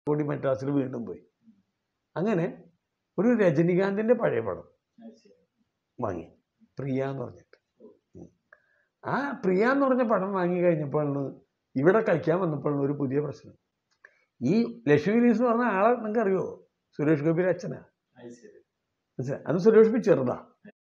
കൂടി മദ്രാസിൽ വീണ്ടും പോയി അങ്ങനെ ഒരു രജനികാന്തിൻ്റെ പഴയ പടം വാങ്ങി പ്രിയ എന്ന് പറഞ്ഞിട്ട് ഉം. ആ പ്രിയ എന്ന് പറഞ്ഞ പടം വാങ്ങി കഴിഞ്ഞപ്പോഴാണ് ഇവിടെ കളിക്കാൻ വന്നപ്പോഴാണ് ഒരു പുതിയ പ്രശ്നം ഈ ലക്ഷ്മി ഗിരീഷ് എന്ന് പറഞ്ഞ ആളെ നിങ്ങൾക്ക് അറിയോ സുരേഷ് ഗോപിയുടെ അച്ഛനാ മനസ്സിലായി അത് സുരേഷ് ഗോപി ചെറുതാ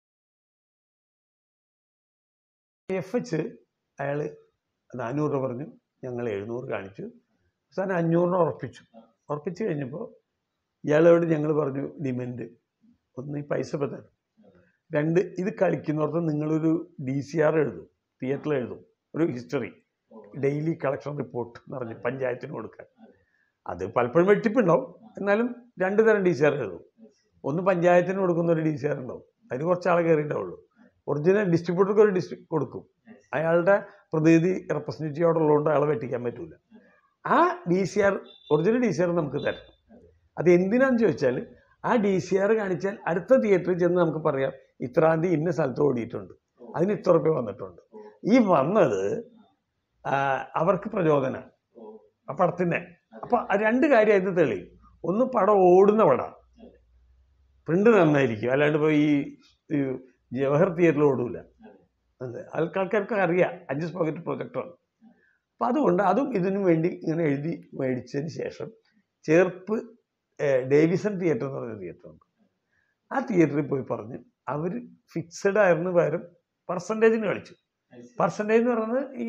എഫ് എച്ച് അയാൾ നാനൂറ് രൂപ പറഞ്ഞു ഞങ്ങൾ എഴുന്നൂറ് കാണിച്ചു അവസാനം അഞ്ഞൂറിന് ഉറപ്പിച്ചു ഉറപ്പിച്ചു കഴിഞ്ഞപ്പോൾ ഇയാളോട് ഞങ്ങൾ പറഞ്ഞു ഡിമെൻഡ് ഒന്ന് ഈ പൈസ ഇപ്പം തരും രണ്ട് ഇത് കളിക്കുന്നിടത്ത് നിങ്ങളൊരു ഡി സി ആർ എഴുതും തിയേറ്ററിൽ എഴുതും ഒരു ഹിസ്റ്ററി ഡെയിലി കളക്ഷൻ റിപ്പോർട്ട് എന്ന് പറഞ്ഞ് പഞ്ചായത്തിന് കൊടുക്കാൻ അത് പലപ്പോഴും വെട്ടിപ്പുണ്ടാവും എന്നാലും രണ്ട് തരം ഡി സി ആർ എഴുതും ഒന്ന് പഞ്ചായത്തിന് കൊടുക്കുന്ന ഒരു ഡി സി ആർ ഉണ്ടാവും അതിന് കുറച്ച് ആളെ കയറി ഉണ്ടാവുള്ളൂ ഒറിജിനൽ ഡിസ്ട്രിബ്യൂട്ടർക്ക് ഒരു ഡിസ്ട്രി കൊടുക്കും അയാളുടെ പ്രതിനിധി റെപ്രസെൻറ്റേറ്റീവ് അവിടെ ഉള്ളതുകൊണ്ട് അയാളെ വെട്ടിക്കാൻ പറ്റൂല ആ D C R original D C R നമുക്ക് തരണം അത് എന്തിനാന്ന് ചോദിച്ചാൽ ആ ഡി സി ആർ കാണിച്ചാൽ അടുത്ത തിയേറ്ററിൽ ചെന്ന് നമുക്ക് പറയാം ഇത്രാം തീയതി ഇന്ന സ്ഥലത്ത് ഓടിയിട്ടുണ്ട് അതിന് ഇത്ര റുപ്യ വന്നിട്ടുണ്ട് ഈ വന്നത് ആ, അവർക്ക് പ്രചോദനം ആ പടത്തിൻ്റെ അപ്പൊ ആ രണ്ട് കാര്യം അതിന് തെളിയും ഒന്ന് പടം ഓടുന്ന പടം പ്രിന്റ് നന്നായിരിക്കും അല്ലാണ്ട് ഇപ്പോൾ ഈ ഈ ജവഹർ തിയേറ്ററിൽ ഓടൂല അതെ ആൾക്കാർക്ക് അറിയാം അഞ്ച് സ്പോക്കറ്റ് പ്രൊജക്ടറാണ് അപ്പം അതുകൊണ്ട് അതും ഇതിനു വേണ്ടി ഇങ്ങനെ എഴുതി മേടിച്ചതിന് ശേഷം ചേർപ്പ് ഏഹ്, ഡേവിസൺ തിയേറ്റർ എന്ന് പറഞ്ഞ തിയേറ്ററുണ്ട് ആ തിയേറ്ററിൽ പോയി പറഞ്ഞ് അവർ ഫിക്സഡ് ആയിരുന്നു പകരം പെർസെൻറ്റേജിന് കളിച്ചു പെർസെൻറ്റേജ് എന്ന് പറയുന്നത് ഈ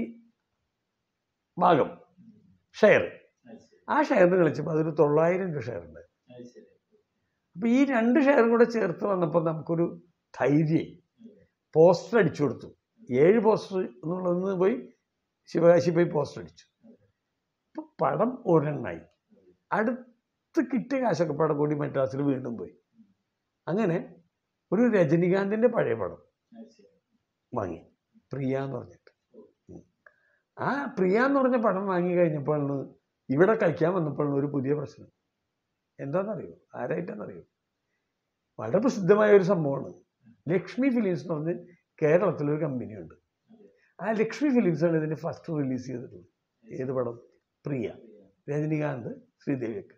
ഭാഗം ഷെയർ ആ ഷെയറിന് കളിച്ചപ്പോൾ അതൊരു തൊള്ളായിരം രൂപ ഷെയർ ഉണ്ട് അപ്പോൾ ഈ രണ്ട് ഷെയർ കൂടെ ചേർത്ത് വന്നപ്പോൾ നമുക്കൊരു ധൈര്യം പോസ്റ്റർ അടിച്ചു കൊടുത്തു ഏഴ് പോസ്റ്റർ എന്നുള്ളതെന്ന് പോയി ശിവകാശി പോയി പോസ്റ്റർ അടിച്ചു അപ്പോൾ പടം ഒരെണ്ണായി അടുത്ത് കിട്ടിയ കാശൊക്കെ പടം കൂടി മദ്രാസിൽ വീണ്ടും പോയി അങ്ങനെ ഒരു രജനികാന്തിൻ്റെ പഴയ പടം വാങ്ങി പ്രിയ എന്ന് പറഞ്ഞിട്ട് ഉം. ആ പ്രിയ എന്ന് പറഞ്ഞ പടം വാങ്ങി കഴിഞ്ഞപ്പോഴാണ് ഇവിടെ കളിക്കാൻ വന്നപ്പോഴാണ് ഒരു പുതിയ പ്രശ്നം എന്താണെന്നറിയോ ആരായിട്ടാണെന്നറിയോ വളരെ പ്രസിദ്ധമായ ഒരു സംഭവമാണ് ലക്ഷ്മി ഫിലിംസ് എന്ന് പറഞ്ഞ് കേരളത്തിലൊരു കമ്പനിയുണ്ട് ആ ലക്ഷ്മി ഫിലിംസാണ് ഇതിൻ്റെ ഫസ്റ്റ് റിലീസ് ചെയ്തിട്ടുള്ളത് ഏത് പടം പ്രിയ രജനികാന്ത് ശ്രീദേവിയൊക്കെ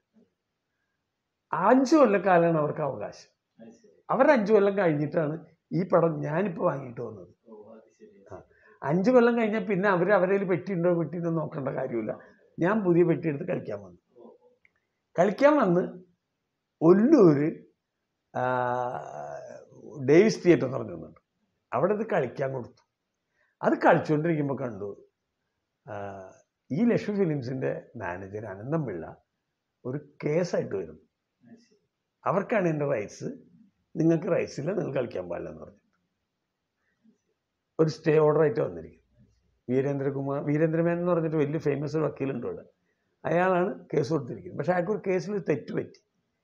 അഞ്ചു കൊല്ലക്കാലമാണ് അവർക്ക് അവകാശം അവർ അഞ്ചു കൊല്ലം കഴിഞ്ഞിട്ടാണ് ഈ പടം ഞാനിപ്പോൾ വാങ്ങിയിട്ട് വന്നത് അഞ്ചു കൊല്ലം കഴിഞ്ഞാൽ പിന്നെ അവർ അവരേൽ പെട്ടിയുണ്ടോ പെട്ടിയുണ്ടോ നോക്കേണ്ട കാര്യമില്ല ഞാൻ പുതിയ പെട്ടി എടുത്ത് കളിക്കാൻ വന്നു കളിക്കാൻ വന്ന് ഒല്ലൂര് ആ, ഡേവിസ് തിയേറ്റർ എന്ന് പറഞ്ഞൊന്നുണ്ട് അവിടെ ഇത് കളിക്കാൻ കൊടുത്തു അത് കളിച്ചുകൊണ്ടിരിക്കുമ്പോൾ കണ്ടു ആ, ഈ ലക്ഷ്മി ഫിലിംസിൻ്റെ മാനേജർ അനന്തം പിള്ള ഒരു കേസായിട്ട് വരും അവർക്കാണ് എൻ്റെ റൈറ്റ്സ് നിങ്ങൾക്ക് റൈറ്റ്സ് ഇല്ല നിങ്ങൾ കളിക്കാൻ പാടില്ല എന്ന് പറഞ്ഞു ഒരു സ്റ്റേ ഓർഡർ ആയിട്ട് വന്നിരിക്കും വീരേന്ദ്രകുമാർ വീരേന്ദ്രമേനൻ എന്ന് പറഞ്ഞിട്ട് വലിയ ഫേമസ് ഒരു വക്കീലുണ്ട് ഇവിടെ അയാളാണ് കേസ് കൊടുത്തിരിക്കുന്നത് പക്ഷെ അയാൾക്ക് ഒരു കേസിൽ ഒരു തെറ്റ് പറ്റി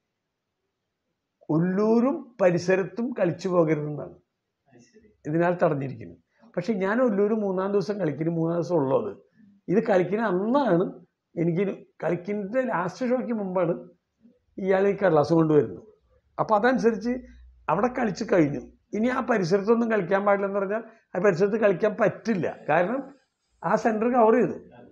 ഉള്ളൂരും പരിസരത്തും കളിച്ചു പോകരുതെന്നാണ് ഇതിനാൽ തടഞ്ഞിരിക്കുന്നു പക്ഷെ ഞാൻ ഉള്ളൂർ മൂന്നാം ദിവസം കളിക്കുന്നു മൂന്നാം ദിവസം ഉള്ളത് ഇത് കളിക്കുന്ന അന്നാണ് എനിക്ക് കളിക്കുന്ന ലാസ്റ്റ് ഷോയ്ക്ക് മുമ്പാണ് ഇയാൾ ഈ കടലാസ് കൊണ്ടുവരുന്നത് അപ്പോൾ അതനുസരിച്ച് അവിടെ കളിച്ച് കഴിഞ്ഞു ഇനി ആ പരിസരത്തൊന്നും കളിക്കാൻ പാടില്ലെന്ന് പറഞ്ഞാൽ ആ പരിസരത്ത് കളിക്കാൻ പറ്റില്ല കാരണം ആ സെൻറ്റർ കവർ ചെയ്തു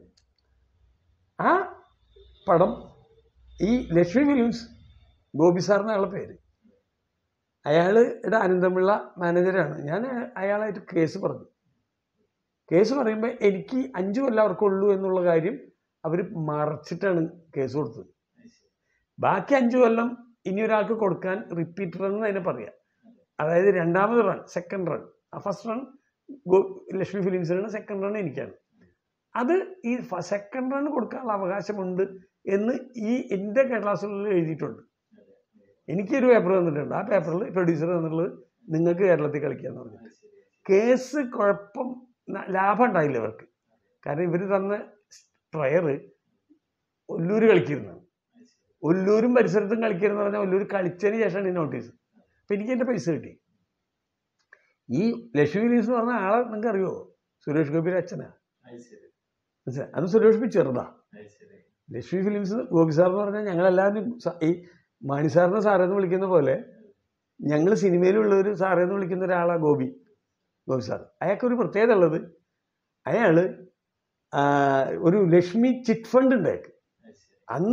ആ പടം ഈ ലക്ഷ്മി ഫിലിംസ് ഗോപി സാർ എന്നുള്ള പേര് അയാളുടെ അനന്തപിള്ള മാനേജറാണ് ഞാൻ അയാളായിട്ട് കേസ് പറഞ്ഞു കേസ് പറയുമ്പോൾ എനിക്ക് അഞ്ച് കൊല്ലം അവർക്കുള്ളൂ എന്നുള്ള കാര്യം അവർ മറച്ചിട്ടാണ് കേസ് കൊടുത്തത് ബാക്കി അഞ്ച് കൊല്ലം ഇനി ഒരാൾക്ക് കൊടുക്കാൻ റിപ്പീറ്റ് റൺ എന്ന് അതിനെ പറയാം അതായത് രണ്ടാമത് റൺ സെക്കൻഡ് റൺ ആ ഫസ്റ്റ് റൺ ലക്ഷ്മി ഫിലിംസിനാണ് സെക്കൻഡ് റൺ എനിക്കാണ് അത് ഈ സെക്കൻഡ് റൺ കൊടുക്കാനുള്ള അവകാശമുണ്ട് എന്ന് ഈ എൻ്റെ കേരളാസുകളിൽ എഴുതിയിട്ടുണ്ട് എനിക്കൊരു പേപ്പർ തന്നിട്ടുണ്ട് ആ പേപ്പറിൽ പ്രൊഡ്യൂസർ തന്നിട്ടുള്ളത് നിങ്ങൾക്ക് കേരളത്തിൽ കളിക്കാന്ന് പറഞ്ഞിട്ട് കേസ് കുഴപ്പം ന- ലാഭം ഉണ്ടായില്ല ഇവർക്ക് കാരണം ഇവർ തന്ന ട്രയർ ഒല്ലൂര് കളിക്കുന്നതാണ് ഒല്ലൂരും പരിസരത്തും കളിക്കരുതെന്ന് പറഞ്ഞാൽ ഒല്ലൂർ കളിച്ചതിന് ശേഷമാണ് ഈ നോട്ടീസ് അപ്പം എനിക്ക് എൻ്റെ പൈസ കിട്ടി ഈ ലക്ഷ്മി ഫിലിംസ് എന്ന് പറഞ്ഞ ആളെ നിങ്ങൾക്ക് അറിയോ സുരേഷ് ഗോപിയുടെ അച്ഛനാ മനസ്സിലായി അത് സുരേഷ് ഗോപി ചെറുതാ ലക്ഷ്മി ഫിലിംസ് ഗോപി സാർ എന്ന് പറഞ്ഞാൽ ഞങ്ങളെല്ലാവരും സ- ഈ മാണി സാറിനെ സാറെന്ന് വിളിക്കുന്ന പോലെ ഞങ്ങൾ സിനിമയിലുള്ളവർ സാറെന്ന് വിളിക്കുന്ന ഒരാളാണ് ഗോപി ഗോപി സാർ അയാൾക്കൊരു പ്രത്യേകത ഉള്ളത് അയാൾ ഒരു ലക്ഷ്മി ചിറ്റ് ഫണ്ട് ഉണ്ട് അയാൾക്ക് അന്ന്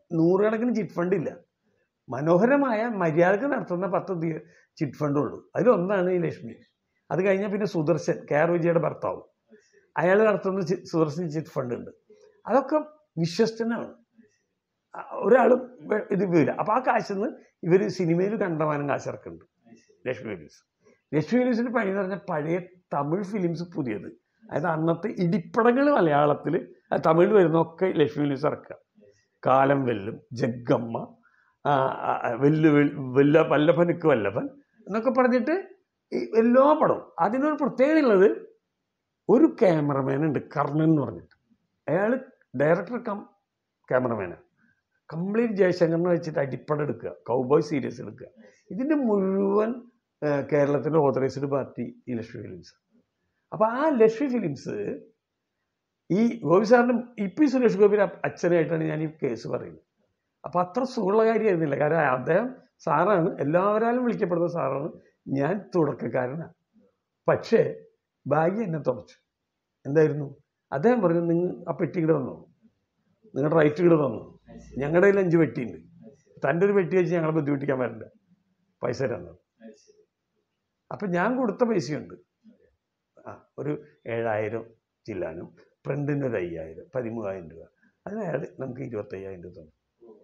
നൂറുകണക്കിന് ചിറ്റ് ഫണ്ട് ഇല്ല മനോഹരമായ മര്യാദക്ക് നടത്തുന്ന പത്ത് തി- ചിറ്റ് ഫണ്ടേ ഉള്ളൂ അതിലൊന്നാണ് ഈ ലക്ഷ്മി അത് കഴിഞ്ഞാൽ പിന്നെ സുദർശൻ കെ ആർ വിജയുടെ ഭർത്താവ് അയാൾ നടത്തുന്ന ചി- സുദർശൻ ചിറ്റ് ഫണ്ട് ഉണ്ട് അതൊക്കെ വിശ്വസ്തനാണ് ഒരാളും ഇത് വീല അപ്പോൾ ആ കാശിൽ നിന്ന് ഇവർ സിനിമയിൽ കണ്ടമാനം കാശിറക്കുന്നുണ്ട് ലക്ഷ്മി ഫിലിംസ് ലക്ഷ്മി ഫിലിംസിൻ്റെ പണി എന്ന് പറഞ്ഞാൽ പഴയ തമിഴ് ഫിലിംസ് പുതിയത് അതായത് അന്നത്തെ ഇടിപ്പടങ്ങൾ മലയാളത്തിൽ തമിഴിൽ വരുന്നൊക്കെ ലക്ഷ്മി ഫിലിംസ് ഇറക്കുക കാലം വെല്ലും ജഗ്ഗമ്മ ആ, ആ, ആ, വെല്ലു വെൽ- വെല്ല വല്ലഭനുക്ക് വല്ലഭൻ എന്നൊക്കെ പറഞ്ഞിട്ട് ഈ എല്ലാ പടവും അതിനൊരു പ്രത്യേകത ഉള്ളത് ഒരു ക്യാമറമാൻ ഉണ്ട് കർണൻ എന്ന് പറഞ്ഞിട്ട് അയാൾ ഡയറക്ടർ കം ക്യാമറമാനാണ് കംപ്ലീറ്റ് ജയശങ്കറിനെ വെച്ചിട്ട് അടിപ്പടം എടുക്കുക കൗബോയ് സീരീസ് എടുക്കുക ഇതിൻ്റെ മുഴുവൻ ആ, കേരളത്തിൻ്റെ ഓതറൈസ്ഡ് പാർട്ടി ഈ ലക്ഷ്മി ഫിലിംസ് അപ്പോൾ ആ ലക്ഷ്മി ഫിലിംസ് ഈ ഗോപി സാറിനും ഇ പി സുരേഷ് ഗോപിയുടെ അച്ഛനായിട്ടാണ് ഞാൻ ഈ കേസ് പറയുന്നത് അപ്പോൾ അത്ര സുഖമുള്ള കാര്യമായിരുന്നില്ല കാരണം അദ്ദേഹം സാറാണ് എല്ലാവരാലും വിളിക്കപ്പെടുന്ന സാറാണ് ഞാൻ തുടക്കക്കാരനാണ് പക്ഷേ ഭാഗ്യം എന്നെ തുറച്ചു എന്തായിരുന്നു അദ്ദേഹം പറഞ്ഞു നിങ്ങൾ ആ പെട്ടി ഇവിടെ തന്നു നിങ്ങളുടെ റൈറ്റ് ഇവിടെ തന്നു ഞങ്ങളുടെ കയ്യിൽ അഞ്ച് പെട്ടിയുണ്ട് തൻ്റെ ഒരു പെട്ടി വെച്ച് ഞങ്ങളെ ബുദ്ധിമുട്ടിക്കാൻ വരണ്ട പൈസ തരാൻ അപ്പം ഞാൻ കൊടുത്ത പൈസയുണ്ട് ആ ഒരു ഏഴായിരം ചില്ലാനും ഫ്രണ്ടിന് ഒരു അയ്യായിരം പതിമൂവായിരം രൂപ അതിന് അയാൾ നമുക്ക് ഇരുപത്തയ്യായിരം രൂപ തന്നു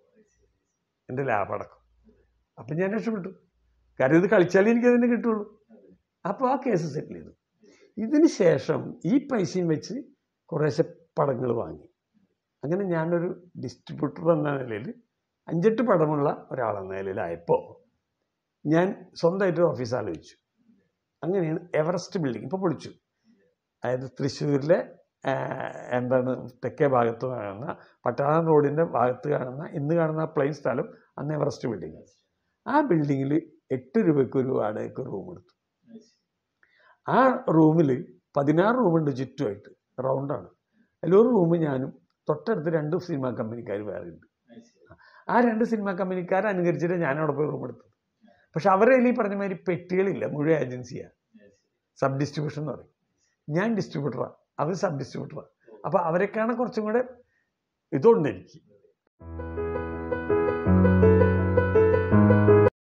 എൻ്റെ ലാഭടക്കം അപ്പം ഞാൻ രക്ഷപ്പെട്ടു കാരണം ഇത് കളിച്ചാലേ എനിക്ക് അതിന് കിട്ടുള്ളൂ അപ്പോൾ ആ കേസ് സെറ്റിൽ ചെയ്തു ഇതിന് ശേഷം ഈ പൈസയും വെച്ച് കുറേശ്ശെ പടങ്ങൾ വാങ്ങി അങ്ങനെ ഞാനൊരു ഡിസ്ട്രിബ്യൂട്ടർ എന്ന നിലയിൽ അഞ്ചെട്ട് പടമുള്ള ഒരാളെന്ന നിലയിലായപ്പോൾ ഞാൻ സ്വന്തമായിട്ട് ഓഫീസ് ആലോചിച്ചു അങ്ങനെയാണ് എവറസ്റ്റ് ബിൽഡിംഗ് ഇപ്പോൾ പൊളിച്ചു അതായത് തൃശ്ശൂരിലെ ആ, എന്താണ് തെക്കേ ഭാഗത്ത് കാണുന്ന പട്ടാളം റോഡിൻ്റെ ഭാഗത്ത് കാണുന്ന ഇന്ന് കാണുന്ന പ്ലെയിൻ സ്ഥലം അന്ന് എവറസ്റ്റ് ബിൽഡിംഗ് ആ ബിൽഡിങ്ങിൽ എട്ട് രൂപയ്ക്ക് ഒരു വാടകയ്ക്ക് റൂം എടുത്തു ആ റൂമിൽ പതിനാറ് റൂമുണ്ട് ചുറ്റുമായിട്ട് റൗണ്ടാണ് അതിലൊരു റൂം ഞാനും തൊട്ടടുത്ത് രണ്ട് സിനിമാ കമ്പനിക്കാർ വേറെ ഉണ്ട് ആ രണ്ട് സിനിമാ കമ്പനിക്കാരെ അനുകരിച്ചിട്ട് ഞാൻ അവിടെ പോയി റൂം എടുത്തത് പക്ഷെ അവരെ ഈ പറഞ്ഞ മാതിരി പെട്ടികളില്ല മുഴുവൻ ഏജൻസിയാണ് സബ് ഡിസ്ട്രിബ്യൂഷൻ എന്ന് പറയും ഞാൻ ഡിസ്ട്രിബ്യൂട്ടറാണ് അവർ സബ് ഡിസ്ട്രിബ്യൂട്ടറാണ് അപ്പോൾ അവരെക്കാണ് കുറച്ചും കൂടെ ഇതുണ്ട് എനിക്ക്